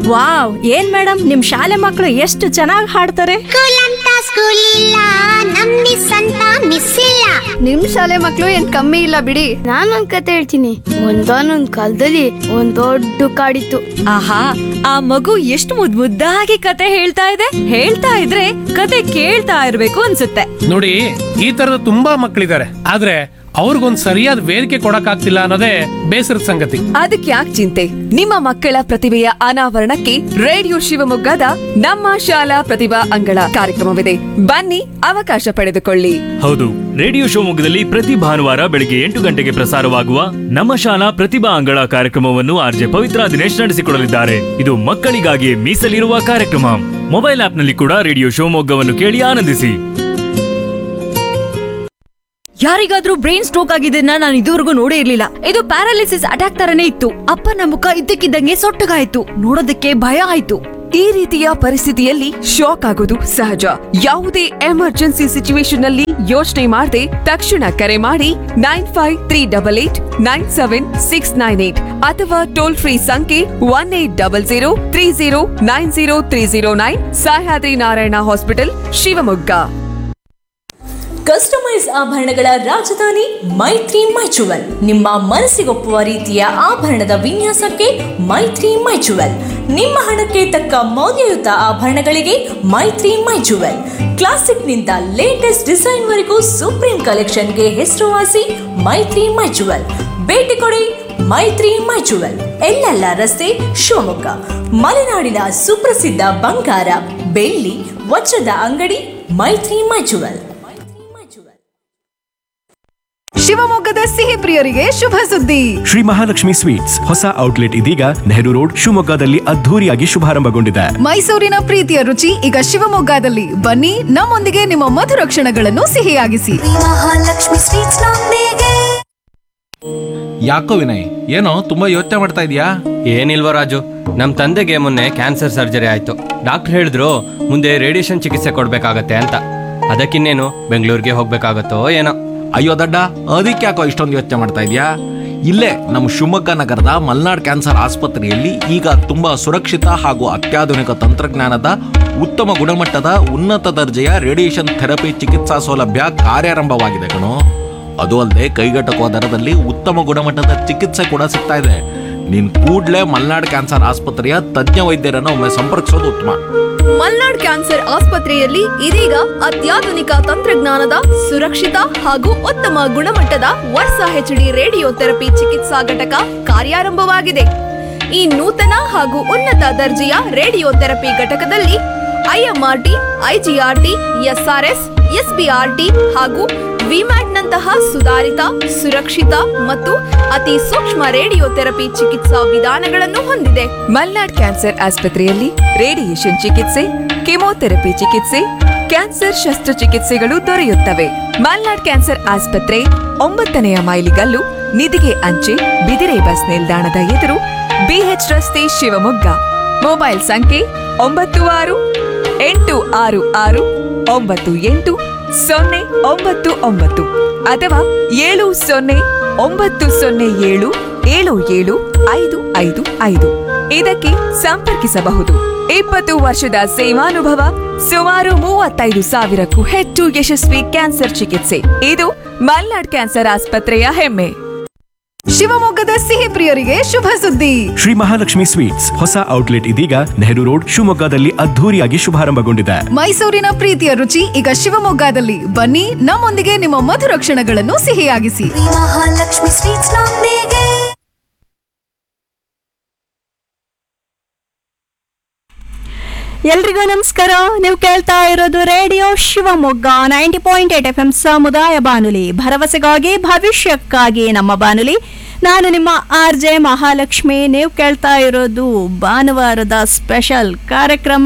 Wow ಏನ್ madam ನಿಮ್ ಶಾಲೆ ಮಕ್ಕಳು ಎಷ್ಟು ಚೆನ್ನಾಗಿ ಹಾಡ್ತಾರೆ ಸ್ಕೂಲ್ ಅಂತ ಸ್ಕೂಲ್ ಇಲ್ಲ ನಮ್ ಮಿಸ್ ಅಂತ ಮಿಸ್ ಇಲ್ಲ ನಿಮ್ ಶಾಲೆ ಮಕ್ಳು ಏನ್ ಕಮ್ಮಿ ಇಲ್ಲ ಬಿಡಿ ನಾನೊಂದ್ ಕತೆ ಹೇಳ್ತೀನಿ ಒಂದಾನೊಂದ್ ಕಾಲದಲ್ಲಿ ಒಂದ್ ದೊಡ್ಡ ಕಾಡಿತ್ತು ಆಹಾ ಆ ಮಗು ಎಷ್ಟು ಮುದ್ ಮುದ್ದಾಗಿ ಕತೆ ಹೇಳ್ತಾ ಇದೆ ಹೇಳ್ತಾ ಇದ್ರೆ ಕತೆ ಕೇಳ್ತಾ ಇರ್ಬೇಕು ಅನ್ಸುತ್ತೆ ನೋಡಿ ಈ ತರದ ತುಂಬಾ ಮಕ್ಕಳಿದ್ದಾರೆ ಆದ್ರೆ ಅವ್ರಿಗೊಂದ್ ಸರಿಯಾದ ವೇದಿಕೆ ಕೊಡಕ್ಕಾಗ್ತಿಲ್ಲ ಅನ್ನೋದೇ ಬೇಸರದ ಸಂಗತಿ ಅದಕ್ಕೆ ಯಾಕೆ ಚಿಂತೆ ನಿಮ್ಮ ಮಕ್ಕಳ ಪ್ರತಿಭೆಯ ಅನಾವರಣಕ್ಕೆ ರೇಡಿಯೋ ಶಿವಮೊಗ್ಗದ ನಮ್ಮ ಶಾಲಾ ಪ್ರತಿಭಾ ಅಂಗಳ ಕಾರ್ಯಕ್ರಮವಿದೆ ಬನ್ನಿ ಅವಕಾಶ ಪಡೆದುಕೊಳ್ಳಿ ಹೌದು ರೇಡಿಯೋ ಶಿವಮೊಗ್ಗದಲ್ಲಿ ಪ್ರತಿ ಭಾನುವಾರ ಬೆಳಿಗ್ಗೆ ಎಂಟು ಗಂಟೆಗೆ ಪ್ರಸಾರವಾಗುವ ನಮ್ಮ ಶಾಲಾ ಪ್ರತಿಭಾ ಅಂಗಳ ಕಾರ್ಯಕ್ರಮವನ್ನು ಆರ್ಜೆ ಪವಿತ್ರ ದಿನೇಶ್ ನಡೆಸಿಕೊಡಲಿದ್ದಾರೆ ಇದು ಮಕ್ಕಳಿಗಾಗಿ ಮೀಸಲಿರುವ ಕಾರ್ಯಕ್ರಮ ಮೊಬೈಲ್ ಆಪ್ನಲ್ಲಿ ಕೂಡ ರೇಡಿಯೋ ಶಿವಮೊಗ್ಗವನ್ನು ಕೇಳಿ ಆನಂದಿಸಿ ಯಾರಿಗಾದ್ರೂ ಬ್ರೈನ್ ಸ್ಟ್ರೋಕ್ ಆಗಿದ್ದನ್ನ ನಾನು ಇದುವರೆಗೂ ನೋಡೇ ಇರ್ಲಿಲ್ಲ ಇದು ಪ್ಯಾರಾಲಿಸಿಸ್ ಅಟ್ಯಾಕ್ ತರನೇ ಇತ್ತು ಅಪ್ಪನ ಮುಖ ಇದ್ದಕ್ಕಿದ್ದಂಗೆ ಸೊಟ್ಟಗಾಯ್ತು ನೋಡೋದಕ್ಕೆ ಭಯ ಆಯ್ತು ಈ ರೀತಿಯ ಪರಿಸ್ಥಿತಿಯಲ್ಲಿ ಶಾಕ್ ಆಗೋದು ಸಹಜ ಯಾವುದೇ ಎಮರ್ಜೆನ್ಸಿ ಸಿಚುವೇಶನ್ ನಲ್ಲಿ ಯೋಚನೆ ಮಾಡದೆ ತಕ್ಷಣ ಕರೆ ಮಾಡಿ nine five three double eight nine seven six nine eight ಅಥವಾ ಟೋಲ್ ಫ್ರೀ ಸಂಖ್ಯೆ one eight double zero three zero nine zero three zero nine Sahyadri Narayana hospital Shivamogga customise ಆಭರಣಗಳ ರಾಜಧಾನಿ ಮೈತ್ರಿ ಮೈಚುವಲ್ ನಿಮ್ಮ ಮನಸ್ಸಿಗೊಪ್ಪುವ ರೀತಿಯ ಆಭರಣದ ವಿನ್ಯಾಸಕ್ಕೆ ಮೈತ್ರಿ ಮೈಚುವಲ್ ನಿಮ್ಮ ಹಣಕ್ಕೆ ತಕ್ಕ ಮೌಲ್ಯಯುತ ಆಭರಣಗಳಿಗೆ ಮೈತ್ರಿ ಮೈಚುವಲ್ ಕ್ಲಾಸಿಕ್ನಿಂದ ಲೇಟೆಸ್ಟ್ ಡಿಸೈನ್ವರೆಗೂ ಸುಪ್ರೀಂ ಕಲೆಕ್ಷನ್ಗೆ ಹೆಸರುವಾಸಿ ಮೈತ್ರಿ ಮೈಚುವಲ್ ಭೇಟಿ ಕೊಡಿ ಮೈತ್ರಿ ಮೈಚುವಲ್ ಎಲ್ಲೆಲ್ಲ ರಸ್ತೆ ಶಿವಮೊಗ್ಗ ಮಲೆನಾಡಿನ ಸುಪ್ರಸಿದ್ಧ ಬಂಗಾರ ಬೆಳ್ಳಿ ವಜ್ರದ ಅಂಗಡಿ ಮೈತ್ರಿ ಮೈಚುವಲ್ ಶಿವಮೊಗ್ಗದ ಸಿಹಿ ಪ್ರಿಯರಿಗೆ ಶುಭ ಸುದ್ದಿ ಶ್ರೀ ಮಹಾಲಕ್ಷ್ಮಿ ಸ್ವೀಟ್ಸ್ ಹೊಸ ಔಟ್ಲೆಟ್ ಇದೀಗ ನೆಹರು ರೋಡ್ ಶಿವಮೊಗ್ಗದಲ್ಲಿ ಅದ್ಧೂರಿಯಾಗಿ ಶುಭಾರಂಭಗೊಂಡಿದೆ ಮೈಸೂರಿನ ಪ್ರೀತಿಯ ರುಚಿ ಈಗ ಶಿವಮೊಗ್ಗದಲ್ಲಿ ಬನ್ನಿ ನಮ್ಮೊಂದಿಗೆ ನಿಮ್ಮ ಮಧುರ ಕ್ಷಣಗಳನ್ನು ಸಿಹಿಯಾಗಿಸಿ ಮಹಾಲಕ್ಷ್ಮಿ ಸ್ವೀಟ್ಸ್ ನೊಂದಿಗೆ ಯಾಕೋ ವಿನಯ್ ಏನೋ ತುಂಬಾ ಯೋಚನೆ ಮಾಡ್ತಾ ಇದೀಯಾ ಏನಿಲ್ವ ರಾಜು ನಮ್ಮ ತಂದೆಗೆ ಮೊನ್ನೆ ಕ್ಯಾನ್ಸರ್ ಸರ್ಜರಿ ಆಯ್ತು ಡಾಕ್ಟರ್ ಹೇಳಿದ್ರು ಮುಂದೆ ರೇಡಿಯೇಷನ್ ಚಿಕಿತ್ಸೆ ಕೊಡ್ಬೇಕಾಗತ್ತೆ ಅಂತ ಅದಕ್ಕಿನ್ನೇನು ಬೆಂಗಳೂರಿಗೆ ಹೋಗ್ಬೇಕಾಗತ್ತೋ ಏನೋ ಅಯ್ಯೋ ದಡ್ಡ ಅದಕ್ಕೆ ಯಾಕೋ ಇಷ್ಟೊಂದು ಯೋಚನೆ ಮಾಡ್ತಾ ಇದೀಯಾ ಇಲ್ಲೇ ನಮ್ಮ ಶಿವಮೊಗ್ಗ ನಗರದ ಮಲ್ನಾಡ್ ಕ್ಯಾನ್ಸರ್ ಆಸ್ಪತ್ರೆಯಲ್ಲಿ ಈಗ ತುಂಬಾ ಸುರಕ್ಷಿತ ಹಾಗೂ ಅತ್ಯಾಧುನಿಕ ತಂತ್ರಜ್ಞಾನದ ಉತ್ತಮ ಗುಣಮಟ್ಟದ ಉನ್ನತ ದರ್ಜೆಯ ರೇಡಿಯೇಷನ್ ಥೆರಪಿ ಚಿಕಿತ್ಸಾ ಸೌಲಭ್ಯ ಕಾರ್ಯಾರಂಭವಾಗಿದೆ ಕಣೋ ಅದು ಅಲ್ಲದೆ ಕೈಗೆಟಕುವ ದರದಲ್ಲಿ ಉತ್ತಮ ಗುಣಮಟ್ಟದ ಚಿಕಿತ್ಸೆ ಕೂಡ ಸಿಗ್ತಾ ಇದೆ ನೀನ್ ಕೂಡ್ಲೇ ಮಲ್ನಾಡ್ ಕ್ಯಾನ್ಸರ್ ಆಸ್ಪತ್ರೆಯ ತಜ್ಞ ವೈದ್ಯರನ್ನು ಒಮ್ಮೆ ಸಂಪರ್ಕಿಸೋದು ಉತ್ತಮ ಮಲ್ನಾಡ್ ಕ್ಯಾನ್ಸರ್ ಆಸ್ಪತ್ರೆಯಲ್ಲಿ ಇದೀಗ ಅತ್ಯಾಧುನಿಕ ತಂತ್ರಜ್ಞಾನದ ಸುರಕ್ಷಿತ ಹಾಗೂ ಉತ್ತಮ ಗುಣಮಟ್ಟದ ವರ್ಷ ಹೆಚ್ಡಿ ರೇಡಿಯೋ ಥೆರಪಿ ಚಿಕಿತ್ಸಾ ಘಟಕ ಕಾರ್ಯಾರಂಭವಾಗಿದೆ ಈ ನೂತನ ಹಾಗೂ ಉನ್ನತ ದರ್ಜೆಯ ರೇಡಿಯೋ ಥೆರಪಿ ಘಟಕದಲ್ಲಿ ಐಎಂಆರ್ಟಿ ಐಜಿಆರ್ಟಿ ಎಸ್ಆರ್ಎಸ್ ಎಸ್ಬಿಆರ್ಟಿ ಹಾಗೂ ವಿಮ್ಯಾಟ್ನಂತಹ ಸುಧಾರಿತ ಸುರಕ್ಷಿತ ಮತ್ತು ಅತಿ ಸೂಕ್ಷ್ಮ ರೇಡಿಯೋ ಥೆರಪಿ ಚಿಕಿತ್ಸಾ ವಿಧಾನಗಳನ್ನು ಹೊಂದಿದೆ ಮಲ್ನಾಡ್ ಕ್ಯಾನ್ಸರ್ ಆಸ್ಪತ್ರೆಯಲ್ಲಿ ರೇಡಿಯೇಷನ್ ಚಿಕಿತ್ಸೆ ಕೆಮೊಥೆರಪಿ ಚಿಕಿತ್ಸೆ ಕ್ಯಾನ್ಸರ್ ಶಸ್ತ್ರಚಿಕಿತ್ಸೆಗಳು ದೊರೆಯುತ್ತವೆ ಮಲ್ನಾಡ್ ಕ್ಯಾನ್ಸರ್ ಆಸ್ಪತ್ರೆ ಒಂಬತ್ತನೆಯ ಮೈಲಿಗಲ್ಲು ನಿಧಿಗೆ ಅಂಚೆ ಬಿದಿರೆ ಬಸ್ ನಿಲ್ದಾಣದ ಎದುರು ಬಿಎಚ್ ರಸ್ತೆ ಶಿವಮೊಗ್ಗ ಮೊಬೈಲ್ ಸಂಖ್ಯೆ ಒಂಬತ್ತು ಆರು ಎಂಟು ಆರು ಆರು ಒಂಬತ್ತು ಎಂಟು ಸೊನ್ನೆ ಒಂಬತ್ತು ಒಂಬತ್ತು ಅಥವಾ ಏಳು ಸೊನ್ನೆ ಒಂಬತ್ತು ಸೊನ್ನೆ ಏಳು ಏಳು ಏಳು ಐದು ಐದು ಐದು ಇದಕ್ಕೆ ಸಂಪರ್ಕಿಸಬಹುದು ಇಪ್ಪತ್ತು ವರ್ಷದ ಸೇವಾನುಭವ ಸುಮಾರು ಮೂವತ್ತೈದು ಸಾವಿರಕ್ಕೂ ಹೆಚ್ಚು ಯಶಸ್ವಿ ಕ್ಯಾನ್ಸರ್ ಚಿಕಿತ್ಸೆ ಇದು ಮಲ್ನಾಡ್ ಕ್ಯಾನ್ಸರ್ ಆಸ್ಪತ್ರೆಯ ಹೆಮ್ಮೆ ಶಿವಮೊಗ್ಗದ ಸಿಹಿ ಪ್ರಿಯರಿಗೆ ಶುಭ ಸುದ್ದಿ ಶ್ರೀ ಮಹಾಲಕ್ಷ್ಮಿ ಸ್ವೀಟ್ಸ್ ಹೊಸ ಔಟ್ಲೆಟ್ ಇದೀಗ ನೆಹರು ರೋಡ್ ಶಿವಮೊಗ್ಗದಲ್ಲಿ ಅದ್ಧೂರಿಯಾಗಿ ಶುಭಾರಂಭಗೊಂಡಿದೆ ಮೈಸೂರಿನ ಪ್ರೀತಿಯ ರುಚಿ ಈಗ ಶಿವಮೊಗ್ಗದಲ್ಲಿ ಬನ್ನಿ ನಮ್ಮೊಂದಿಗೆ ನಿಮ್ಮ ಮಧುರ ಕ್ಷಣಗಳನ್ನು ಸಿಹಿಯಾಗಿಸಿ ಮಹಾಲಕ್ಷ್ಮಿ ಸ್ವೀಟ್ಸ್ ನೊಂದಿಗೆ ಎಲ್ರಿಗೂ ನಮಸ್ಕಾರ ನೀವು ಕೇಳ್ತಾ ಇರೋದು radio Shivamogga ninety point eight F M ಸಮುದಾಯ ಬಾನುಲಿ ಭರವಸೆಗಾಗಿ ಭವಿಷ್ಯಕ್ಕಾಗಿ ನಮ್ಮ ಬಾನುಲಿ ನಾನು ನಿಮ್ಮ ಆರ್ ಜೆ ಮಹಾಲಕ್ಷ್ಮಿ ನೀವು ಕೇಳ್ತಾ ಇರೋದು ಭಾನುವಾರದ ಸ್ಪೆಷಲ್ ಕಾರ್ಯಕ್ರಮ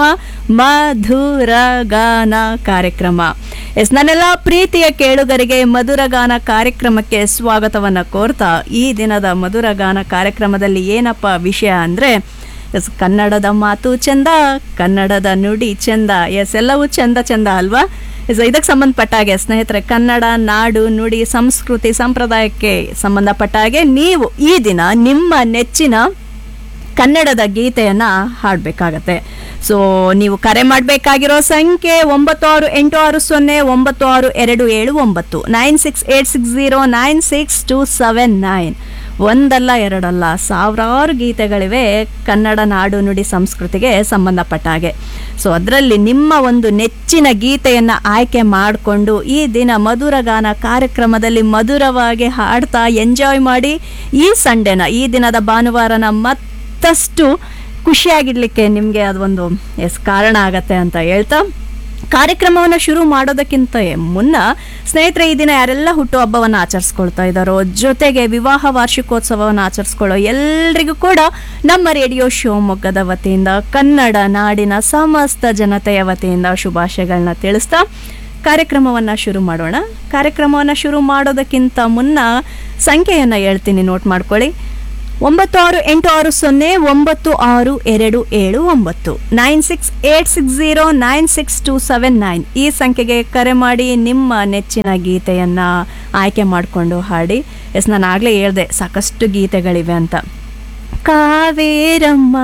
ಮಧುರಗಾನ ಕಾರ್ಯಕ್ರಮ ಎಸ್ ನನ್ನೆಲ್ಲ ಪ್ರೀತಿಯ ಕೇಳುಗರಿಗೆ ಮಧುರಗಾನ ಕಾರ್ಯಕ್ರಮಕ್ಕೆ ಸ್ವಾಗತವನ್ನು ಕೋರ್ತಾ ಈ ದಿನದ ಮಧುರಗಾನ ಕಾರ್ಯಕ್ರಮದಲ್ಲಿ ಏನಪ್ಪ ವಿಷಯ ಅಂದರೆ ಎಸ್ ಕನ್ನಡದ ಮಾತು ಚಂದ ಕನ್ನಡದ ನುಡಿ ಚಂದ ಎಸ್ ಎಲ್ಲವೂ ಚಂದ ಚಂದ ಅಲ್ವಾ ಎಸ್ ಇದಕ್ಕೆ ಸಂಬಂಧಪಟ್ಟ ಹಾಗೆ ಸ್ನೇಹಿತರೆ ಕನ್ನಡ ನಾಡು ನುಡಿ ಸಂಸ್ಕೃತಿ ಸಂಪ್ರದಾಯಕ್ಕೆ ಸಂಬಂಧಪಟ್ಟ ಹಾಗೆ ನೀವು ಈ ದಿನ ನಿಮ್ಮ ನೆಚ್ಚಿನ ಕನ್ನಡದ ಗೀತೆಯನ್ನು ಹಾಡಬೇಕಾಗತ್ತೆ ಸೊ ನೀವು ಕರೆ ಮಾಡಬೇಕಾಗಿರೋ ಸಂಖ್ಯೆ ಒಂಬತ್ತು ಆರು ಎಂಟು ಆರು ಸೊನ್ನೆ ಒಂಬತ್ತು ಆರು ಎರಡು ಏಳು ಒಂಬತ್ತು nine six eight six zero nine six two seven nine ಒಂದಲ್ಲ ಎರಡಲ್ಲ ಸಾವಿರಾರು ಗೀತೆಗಳಿವೆ ಕನ್ನಡ ನಾಡು ನುಡಿ ಸಂಸ್ಕೃತಿಗೆ ಸಂಬಂಧಪಟ್ಟ ಹಾಗೆ ಸೊ ಅದರಲ್ಲಿ ನಿಮ್ಮ ಒಂದು ನೆಚ್ಚಿನ ಗೀತೆಯನ್ನು ಆಯ್ಕೆ ಮಾಡಿಕೊಂಡು ಈ ದಿನ ಮಧುರ ಗಾನ ಕಾರ್ಯಕ್ರಮದಲ್ಲಿ ಮಧುರವಾಗಿ ಹಾಡ್ತಾ ಎಂಜಾಯ್ ಮಾಡಿ ಈ ಸಂಡೇನ ಈ ದಿನದ ಭಾನುವಾರನ ಮತ್ತಷ್ಟು ಖುಷಿಯಾಗಿಡ್ಲಿಕ್ಕೆ ನಿಮಗೆ ಅದೊಂದು ಎಸ್ ಕಾರಣ ಆಗತ್ತೆ ಅಂತ ಹೇಳ್ತಾ ಕಾರ್ಯಕ್ರಮವನ್ನು ಶುರು ಮಾಡೋದಕ್ಕಿಂತ ಮುನ್ನ ಸ್ನೇಹಿತರೆ ಈ ದಿನ ಯಾರೆಲ್ಲ ಹುಟ್ಟುಹಬ್ಬವನ್ನು ಆಚರಿಸ್ಕೊಳ್ತಾ ಇದ್ದಾರೋ ಜೊತೆಗೆ ವಿವಾಹ ವಾರ್ಷಿಕೋತ್ಸವವನ್ನು ಆಚರಿಸ್ಕೊಳ್ಳೋ ಎಲ್ರಿಗೂ ಕೂಡ ನಮ್ಮ ರೇಡಿಯೋ ಶಿವಮೊಗ್ಗದ ವತಿಯಿಂದ ಕನ್ನಡ ನಾಡಿನ ಸಮಸ್ತ ಜನತೆಯ ವತಿಯಿಂದ ಶುಭಾಶಯಗಳನ್ನ ತಿಳಿಸ್ತಾ ಕಾರ್ಯಕ್ರಮವನ್ನು ಶುರು ಮಾಡೋಣ ಕಾರ್ಯಕ್ರಮವನ್ನು ಶುರು ಮಾಡೋದಕ್ಕಿಂತ ಮುನ್ನ ಸಂಖ್ಯೆಯನ್ನು ಹೇಳ್ತೀನಿ ನೋಟ್ ಮಾಡ್ಕೊಳ್ಳಿ ಒಂಬತ್ತು ಆರು ಎಂಟು ಆರು ಸೊನ್ನೆ ಒಂಬತ್ತು ಆರು ಎರಡು ಏಳು ಒಂಬತ್ತು nine six eight six zero nine six two seven nine ಈ ಸಂಖ್ಯೆಗೆ ಕರೆ ಮಾಡಿ ನಿಮ್ಮ ನೆಚ್ಚಿನ ಗೀತೆಯನ್ನು ಆಯ್ಕೆ ಮಾಡಿಕೊಂಡು ಹಾಡಿ ಎಸ್ ನಾನು ಆಗಲೇ ಹೇಳ್ದೆ ಸಾಕಷ್ಟು ಗೀತೆಗಳಿವೆ ಅಂತ ಕಾವೇರಮ್ಮ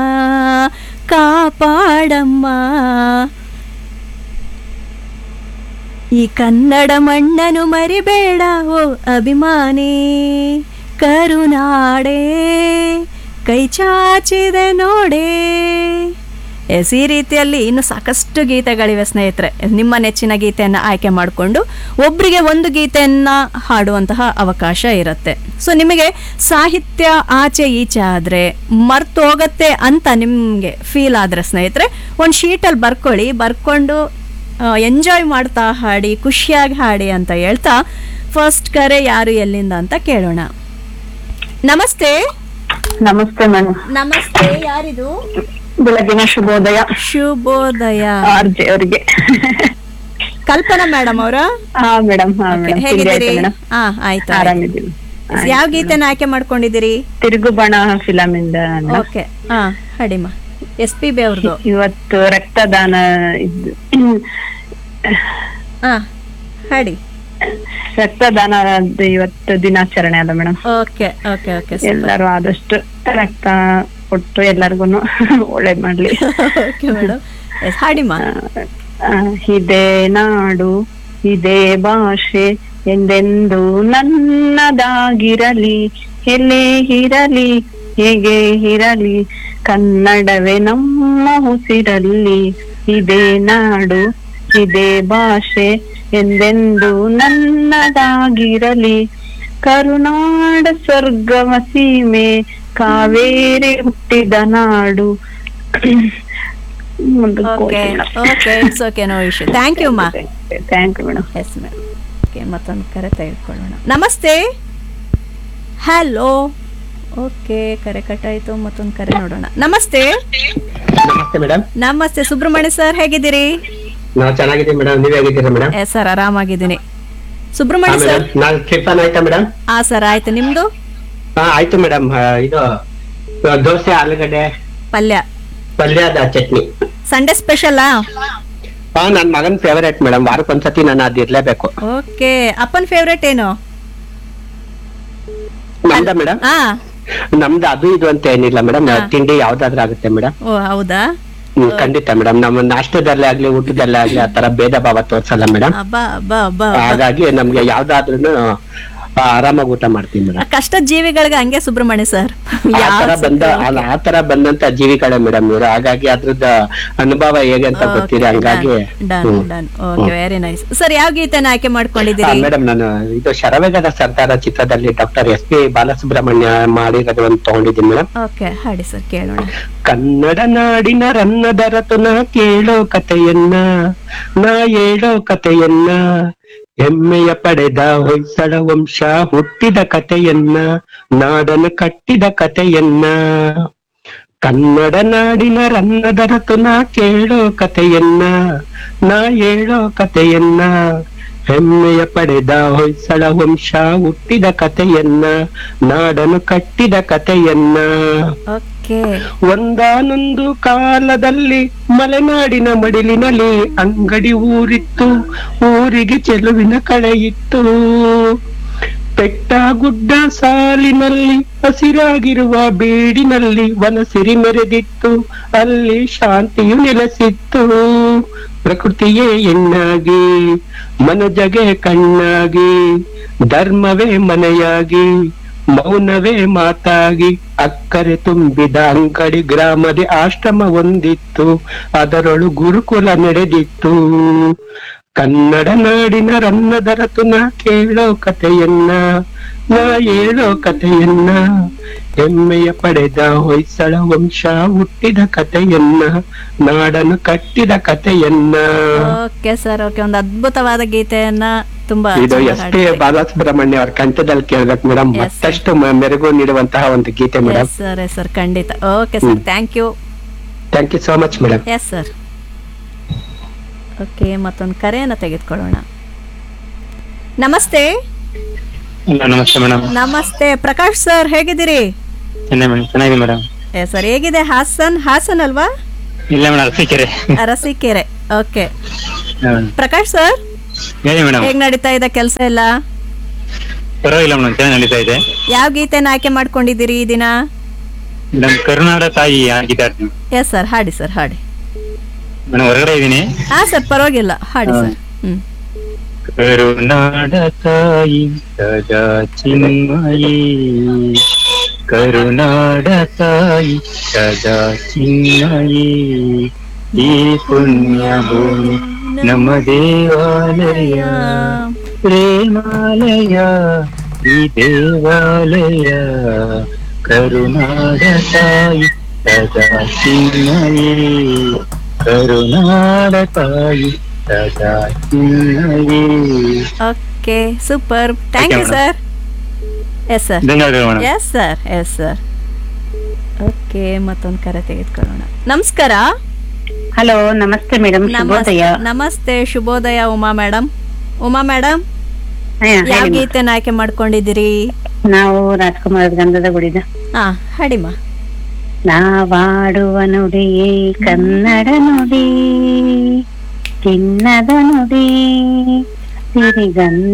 ಕಾಪಾಡಮ್ಮ ಈ ಕನ್ನಡ ಮಣ್ಣನು ಮರಿಬೇಡ ಓ ಅಭಿಮಾನಿ ಕರುನಾಡೆ ಕೈ ಚಾಚಿದೆ ನೋಡೆ ಎಸ್ ಈ ರೀತಿಯಲ್ಲಿ ಇನ್ನು ಸಾಕಷ್ಟು ಗೀತೆಗಳಿವೆ ಸ್ನೇಹಿತರೆ ನಿಮ್ಮ ನೆಚ್ಚಿನ ಗೀತೆಯನ್ನು ಆಯ್ಕೆ ಮಾಡಿಕೊಂಡು ಒಬ್ಬರಿಗೆ ಒಂದು ಗೀತೆಯನ್ನು ಹಾಡುವಂತಹ ಅವಕಾಶ ಇರುತ್ತೆ ಸೊ ನಿಮಗೆ ಸಾಹಿತ್ಯ ಆಚೆ ಈಚೆ ಆದರೆ ಮರ್ತು ಹೋಗತ್ತೆ ಅಂತ ನಿಮಗೆ ಫೀಲ್ ಆದರೆ ಸ್ನೇಹಿತರೆ ಒಂದು ಶೀಟಲ್ಲಿ ಬರ್ಕೊಳ್ಳಿ ಬರ್ಕೊಂಡು ಎಂಜಾಯ್ ಮಾಡ್ತಾ ಹಾಡಿ ಖುಷಿಯಾಗಿ ಹಾಡಿ ಅಂತ ಹೇಳ್ತಾ ಫಸ್ಟ್ ಕರೆ ಯಾರು ಎಲ್ಲಿಂದ ಅಂತ ಕೇಳೋಣ ನಮಸ್ತೆ ನಮಸ್ತೆ ಮೇಡಮ್ ನಮಸ್ತೆ ಯಾರಿದು ಬೆಳಗಿನ ಶುಭೋದಯ ಶುಭೋದಯ ಆರ್ ಜೆ ಅವರಿಗೆ ಕಲ್ಪನಾ ಮೇಡಮ್ ಅವರ ಹಾ ಮೇಡಮ್ ಹಾ ಮೇಡಮ್ ಹೇಗಿದ್ದೀರಿ ಹಾ ಆಯ್ತು ಆರಾಮಿದ್ದೀನಿ ಯಾವ ಗೀತೆನ ಆಯ್ಕೆ ಮಾಡ್ಕೊಂಡಿದ್ದೀರಿ ತಿರುಗುಬಣ ಫಿಲಂ ಇಂದ ಅಲ್ಲ? ಓಕೆ ಹಾ ಹಾಡಿಮ್ಮ ಎಸ್ ಪಿ ಬಿ ಅವ್ರದ್ದು ಇವತ್ತು ರಕ್ತದಾನ ಇದ್ದು ಹಾ ಹಾಡಿ ರಕ್ತದಾನದ ಇವತ್ತು ದಿನಾಚರಣೆ ಅಲ್ಲ ಮೇಡಮ್ ಓಕೆ ಓಕೆ ಓಕೆ ಎಲ್ಲರೂ ಆದಷ್ಟು ರಕ್ತ ಕೊಟ್ಟು ಎಲ್ಲರಿಗೂ ಒಳ್ಳೇದ್ ಮಾಡ್ಲಿ ಓಕೆ ಮೇಡಮ್ ಹಾಡಿಮ್ಮ ಆ, ಇದೇ ನಾಡು ಇದೇ ಭಾಷೆ ಎಂದೆಂದು ನನ್ನದಾಗಿರಲಿ ಎಲ್ಲೇ ಇರಲಿ ಹೇಗೆ ಇರಲಿ ಕನ್ನಡವೇ ನಮ್ಮ ಉಸಿರಲ್ಲಿ ಇದೇ ನಾಡು ಇದೇ ಭಾಷೆ ಎಂದೆಂದು ನನ್ನದಾಗಿರಲಿ ಕರುನಾಡ ಸ್ವರ್ಗವ ಸೀಮೆ ಕಾವೇರಿ ಹುಟ್ಟಿದ ನಾಡು okay okay it's okay no issue thank you ಮಾ thank you madam yes madam okay ಮತ್ತೊಂದು ಕರೆ ತೆಗೆದುಕೊಳ್ಳೋಣ ನಮಸ್ತೆ ಹಲೋ ಓಕೆ ಕರೆ ಕಟ್ಟಾಯಿತು ಮತ್ತೊಂದು ಕರೆ ನೋಡೋಣ ನಮಸ್ತೆ ನಮಸ್ತೆ ಮೇಡಮ್ ನಮಸ್ತೆ ಸುಬ್ರಹ್ಮಣ್ಯ ಸರ್ ಹೇಗಿದ್ದೀರಿ ನಾವು ಚೆನ್ನಾಗಿದ್ದೀವಿ ಮೇಡಮ್ ನೀವ್ ಹೇಗಿದ್ದೀರಾ ಮೇಡಮ್ ಎಸ್ ಸರ್ ಆರಾಮಾಗಿದ್ದೀನಿ ಹಾ ಸುಬ್ರಹ್ಮಣ್ಯ ಮೇಡಮ್ ಸರ್ ನಾನ್ ಟಿಫನ್ ಆಯ್ತಾ ಮೇಡಮ್ ಹಾ ಸರ್ ಆಯ್ತು ನಿಮ್ದು ಹಾ ಆಯ್ತು ಮೇಡಮ್ ಇದು ಆ, ದೋಸೆ ಆಲೂಗಡ್ಡೆ ಪಲ್ಯ ಪಲ್ಯದ ಚಟ್ನಿ ಸಂಡೇ ಸ್ಪೆಷಲಾ ಹಾ ನನ್ ಮಗನ್ ಫೇವರೇಟ್ ಮೇಡಮ್ ವಾರಕ್ಕೊಂದ್ಸತಿ ನಾನು ಅದ್ ಇರ್ಲೇಬೇಕು ಓಕೆ ಅಪ್ಪನ ಫೇವ್ರೇಟ್ ಏನು ನಮ್ದ ಮೇಡಮ್ ಹಾ ನಮ್ದು ಅದು ಇದು ಅಂತ ಏನಿಲ್ಲ ಮೇಡಮ್ ತಿಂಡಿ ಯಾವ್ದಾದ್ರು ಆಗುತ್ತೆ ಮೇಡಮ್ ಓ ಹೌದಾ ಹ್ಮ್ ಖಂಡಿತ ಮೇಡಮ್ ನಮ್ಮ ನಾಷ್ಟದಲ್ಲೇ ಆಗ್ಲಿ ಊಟದಲ್ಲೇ ಆಗ್ಲಿ ಆತರ ಭೇದ ಭಾವ ತೋರ್ಸಲ್ಲ ಮೇಡಮ್ ಅಬ್ಬಾ ಅಬ್ಬಾ ಅಬ್ಬಾ ಹಾಗಾಗಿ ನಮ್ಗೆ ಯಾವ್ದಾದ್ರು ಆರಾಮಾಗಿ ಊಟ ಮಾಡ್ತೀವಿ ಮೇಡಮ್ ಕಷ್ಟದ ಜೀವಿಗಳಿಗೆ ಹಂಗೆ ಸುಬ್ರಹ್ಮಣ್ಯ ಸರ್ ಆ ತರ ಬಂದ ಅಲ್ಲ, ಆ ತರ ಬಂದಂತ ಜೀವಿಗಳೇ ಮೇಡಮ್ ಇವರು ಹಾಗಾಗಿ ಅದ್ರದ್ದು ಅನುಭವ ಹೇಗೆ ಅಂತ ಗೊತ್ತಿದೆ ಹಂಗಾಗಿ done hmm. Done okay very nice sir ಯಾವ ಗೀತೆನ ಆಯ್ಕೆ ಮಾಡ್ಕೊಂಡಿದ್ದೀರಿ ಮೇಡಮ್ ನಾನು ಇದು ಶರವೇಗದ ಸರ್ದಾರ ಚಿತ್ರದಲ್ಲಿ ಡಾಕ್ಟರ್ ಎಸ್ ಪಿ ಬಾಲಸುಬ್ರಹ್ಮಣ್ಯ ಮಾಡಿರೋದು ಒಂದು ತಗೊಂಡಿದ್ದೀನಿ ಮೇಡಮ್ ಓಕೆ ಹಾಡಿ ಸರ್ ಕೇಳೋಣ ಕನ್ನಡ ನಾಡಿನ ರನ್ನದರತು ನಾ ಕೇಳೋ ಕಥೆಯನ್ನ ನಾ ಹೇಳೋ ಕಥೆಯನ್ನ ಹೆಮ್ಮೆಯ ಪಡೆದ ಹೊಯ್ಸಳ ವಂಶ ಹುಟ್ಟಿದ ಕಥೆಯನ್ನ ನಾಡನ್ನು ಕಟ್ಟಿದ ಕಥೆಯನ್ನ ಕನ್ನಡ ನಾಡಿನ ರನ್ನದರತು ನಾ ಕೇಳೋ ಕಥೆಯನ್ನ ನಾ ಹೇಳೋ ಕಥೆಯನ್ನ ಹೆಮ್ಮೆಯ ಪಡೆದ ಹೊಯ್ಸಳ ವಂಶ ಹುಟ್ಟಿದ ಕಥೆಯನ್ನ ನಾಡನ್ನು ಕಟ್ಟಿದ ಕಥೆಯನ್ನ ಓಕೆ ಒಂದಾನೊಂದು ಕಾಲದಲ್ಲಿ ಮಲೆನಾಡಿನ ಮಡಿಲಿನಲ್ಲಿ ಅಂಗಡಿ ಊರಿತ್ತು ಊರಿಗೆ ಚೆಲುವಿನ ಕಳೆಯಿತ್ತು ಬೆಟ್ಟ ಗುಡ್ಡ ಸಾಲಿನಲ್ಲಿ ಹಸಿರಾಗಿರುವ ಬೀಡಿನಲ್ಲಿ ವನಸಿರಿ ಮೆರೆದಿತ್ತು ಅಲ್ಲಿ ಶಾಂತಿಯು ನೆಲೆಸಿತ್ತು ಪ್ರಕೃತಿಯೇ ಹೆಣ್ಣಾಗಿ ಮನುಜಗೆ ಕಣ್ಣಾಗಿ ಧರ್ಮವೇ ಮನೆಯಾಗಿ ಮೌನವೇ ಮಾತಾಗಿ ಅಕ್ಕರೆ ತುಂಬಿದ ಅಂಗಡಿ ಗ್ರಾಮದ ಆಶ್ರಮ ಹೊಂದಿತ್ತು ಅದರೊಳು ಗುರುಕುಲ ನಡೆದಿತ್ತು ಕನ್ನಡ ನಾಡಿನ ರನ್ನದರತು ನಾ ಕೇಳೋ ಕಥೆಯನ್ನ ನಾ ಹೇಳೋ ಕಥೆಯನ್ನ ಹೆಮ್ಮೆಯ ಪಡೆದ ಹೊಯ್ಸಳ ವಂಶ ಹುಟ್ಟಿದ ಕಥೆಯನ್ನ ನಾಡನ್ನು ಕಟ್ಟಿದ ಕಥೆಯನ್ನ ಓಕೆ ಸರ್ ಓಕೆ ಒಂದು ಅದ್ಭುತವಾದ ಗೀತೆಯನ್ನ ತುಂಬಾ ಇದು ಚೆನ್ನಾಗಿ ಎಸ್ ಪಿ ಹಾಡಿದ್ರಿ. ಬಾಲಸುಬ್ರಹ್ಮಣ್ಯ ಅವ್ರ ಕಂಠದಲ್ಲಿ ಕೇಳ್ಬೇಕು ಮೇಡಮ್ ಮತ್ತಷ್ಟು ಮ- ಮೆರುಗು ನೀಡುವಂತಹ ಒಂದು ಗೀತೆ madam yes sir yes sir ಖಂಡಿತ okay sir thank you thank you so much madam yes sir okay ಮತ್ತೊಂದು ಕರೆಯನ್ನು ತೆಗೆದುಕೊಳ್ಳೋಣ ನಮಸ್ತೆ ನಮಸ್ತೆ ಮೇಡಮ್ ನಮಸ್ತೆ ಪ್ರಕಾಶ್ ಸರ್ ಹೇಗಿದ್ದೀರಿ ಚೆನ್ನ ಮೇಡಮ್ ಚೆನ್ನಾಗಿದೆ ಮೇಡಮ್ ಎ ಸರ್ ಹೇಗಿದೆ ಹಾಸನ್ ಹಾಸನ್ ಅಲ್ವಾ ಇಲ್ಲ madam Arsikere Arsikere okay Prakash sir ಹೇಳಿ ಮೇಡಮ್ ಹೇಗ್ ನಡೀತಾ ಇದೆ ಕೆಲಸ ಎಲ್ಲ ಪರವಾಗಿಲ್ಲ ಮೇಡಮ್ ಚೆನ್ನಾಗಿ ನಡೀತಾ ಇದೆ ಯಾವ ಗೀತೆನ ಆಯ್ಕೆ ಮಾಡ್ಕೊಂಡಿದ್ದೀರಿ ಈ ದಿನ ಮೇಡಮ್ ಕರುನಾಡ ತಾಯಿ ಆಗಿದ್ದಾರೆ ಎಸ್ ಸರ್ ಹಾಡಿ ಸರ್ ಹಾಡಿ ಮೇಡಮ್ ಹೊರಗಡೆ ಇದ್ದೀನಿ ಹಾ ಸರ್ ಪರವಾಗಿಲ್ಲ ಹಾಡಿ ಸರ್ ಹ್ಮ್ ಕರುನಾಡ ತಾಯಿ ಸದಾ ಚಿನ್ಮಯಿ ಕರುನಾಡ ತಾಯಿ ಸದಾ ಚಿನ್ಮಯಿ ಈ ಪುಣ್ಯ ಭೂಮಿ ನಮ್ಮ ದೇವಾಲಯ ಪ್ರೇಮಾಲಯ ಈ ದೇವಾಲಯ ಕರುನಾಡ ತಾಯಿ ಸದಾ ಚಿನ್ಮಯಿ ಕರುನಾಡ ತಾಯಿ ಸದಾ Chinmayi okay super thank you madam. Sir yes sir ಧನ್ಯವಾದಗಳು madam. Yes sir yes sir okay ಮತ್ತೊಂದು ಕರೆ ತೆಗೆದುಕೊಳ್ಳೋಣ ನಮಸ್ಕಾರ ಹಲೋ ನಮಸ್ತೆ ಮೇಡಮ್ ಶುಭೋದಯ ನಮಸ್ತೆ ಶುಭೋದಯ ಉಮಾ ಮೇಡಮ್ ಉಮಾ ಮೇಡಮ್ ಹಾ, ಯಾವ ಹೇಳಿ ಮಾ. ಗೀತೆನ ಆಯ್ಕೆ ಮಾಡ್ಕೊಂಡಿದ್ದೀರಿ ನಾವು ರಾಜ್ಕುಮಾರ್ ಗಂಧದ ಗುಡಿದ ಹಾ ಹಾಡಿಮ್ಮ ನಾವಾಡುವ ನುಡಿಯೇ ಕನ್ನಡ ನುಡಿ ಚಿನ್ನದ ನುಡಿ ಸಿರಿಗಂಧ